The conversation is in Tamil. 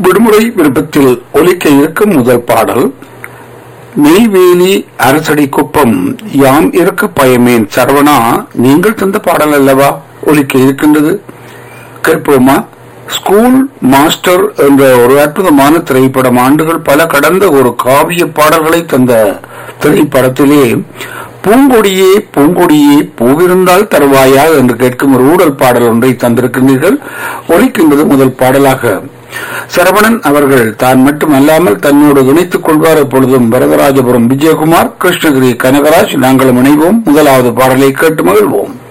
விடுமுறை விருப்பத்தில் ஒலிக்க இருக்கும் முதல் பாடல் நெய்வேலி அரசடி குப்பம் யாம் இருக்க பயமேன் சரவணா நீங்கள் தந்த பாடல் அல்லவா ஒலிக்க இருக்கின்றது கேட்போமா ஸ்கூல் மாஸ்டர் என்ற ஒரு அற்புதமான திரைப்படம் ஆண்டுகள் பல கடந்த ஒரு காவிய பாடல்களை தந்த திரைப்படத்திலே பூங்கொடியே பூங்கொடியே பூவிருந்தால் தருவாயா என்று கேட்கும் ஒரு ஊடல் பாடல் ஒன்றை தந்திருக்கின்றீர்கள் ஒலிக்கின்றது முதல் பாடலாக சரவணன் அவர்கள் தான் மட்டுமல்லாமல் தன்னோடு இணைத்துக் கொள்வார் எப்பொழுதும் வரதராஜபுரம் விஜயகுமார் கிருஷ்ணகிரி கனகராஜ் நாங்களும் இணைவோம் முதலாவது பாடலை கேட்டு மகிழ்வோம்